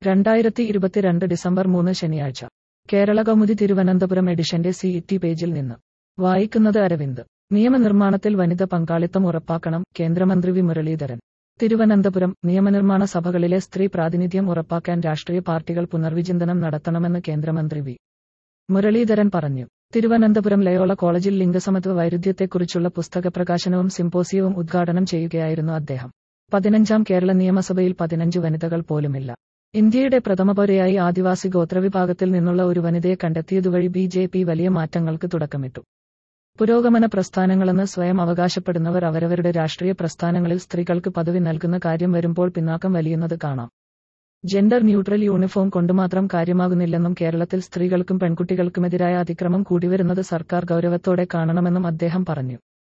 രണ്ടായിരത്തി ഇരുപത്തിരണ്ട് ഡിസംബർ മൂന്ന് ശനിയാഴ്ച കേരള കൗമുദി തിരുവനന്തപുരം എഡിഷന്റെ സി ടി പേജിൽ നിന്ന് വായിക്കുന്നത് അരവിന്ദ് നിയമനിർമ്മാണത്തിൽ വനിത പങ്കാളിത്തം ഉറപ്പാക്കണം കേന്ദ്രമന്ത്രി വി മുരളീധരൻ തിരുവനന്തപുരം നിയമനിർമ്മാണ സഭകളിലെ സ്ത്രീ പ്രാതിനിധ്യം ഉറപ്പാക്കാൻ രാഷ്ട്രീയ പാർട്ടികൾ പുനർവിചിന്തനം നടത്തണമെന്ന് കേന്ദ്രമന്ത്രി വി മുരളീധരൻ പറഞ്ഞു തിരുവനന്തപുരം ലയോള കോളേജിൽ ലിംഗസമത്വ വൈരുദ്ധ്യത്തെക്കുറിച്ചുള്ള പുസ്തക പ്രകാശനവും സിംപോസിയവും ഉദ്ഘാടനം ചെയ്യുകയായിരുന്നു അദ്ദേഹം പതിനഞ്ചാം കേരള നിയമസഭയിൽ പതിനഞ്ച് വനിതകൾ പോലുമില്ല ഇന്ത്യയുടെ പ്രഥമപൗരയായി ആദിവാസി ഗോത്രവിഭാഗത്തിൽ നിന്നുള്ള ഒരു വനിതയെ കണ്ടെത്തിയതുവഴി ബി ജെ പി വലിയ മാറ്റങ്ങൾക്ക് തുടക്കമിട്ടു പുരോഗമന പ്രസ്ഥാനങ്ങളെന്ന് സ്വയം അവകാശപ്പെടുന്നവർ അവരവരുടെ രാഷ്ട്രീയ പ്രസ്ഥാനങ്ങളിൽ സ്ത്രീകൾക്ക് പദവി നൽകുന്ന കാര്യം വരുമ്പോൾ പിന്നാക്കം വലിയുന്നത് കാണാം ജെൻഡർ ന്യൂട്രൽ യൂണിഫോം കൊണ്ടുമാത്രം കാര്യമാകുന്നില്ലെന്നും കേരളത്തിൽ സ്ത്രീകൾക്കും പെൺകുട്ടികൾക്കുമെതിരായ അതിക്രമം കൂടിവരുന്നത് സർക്കാർ ഗൗരവത്തോടെ കാണണമെന്നും അദ്ദേഹം പറഞ്ഞു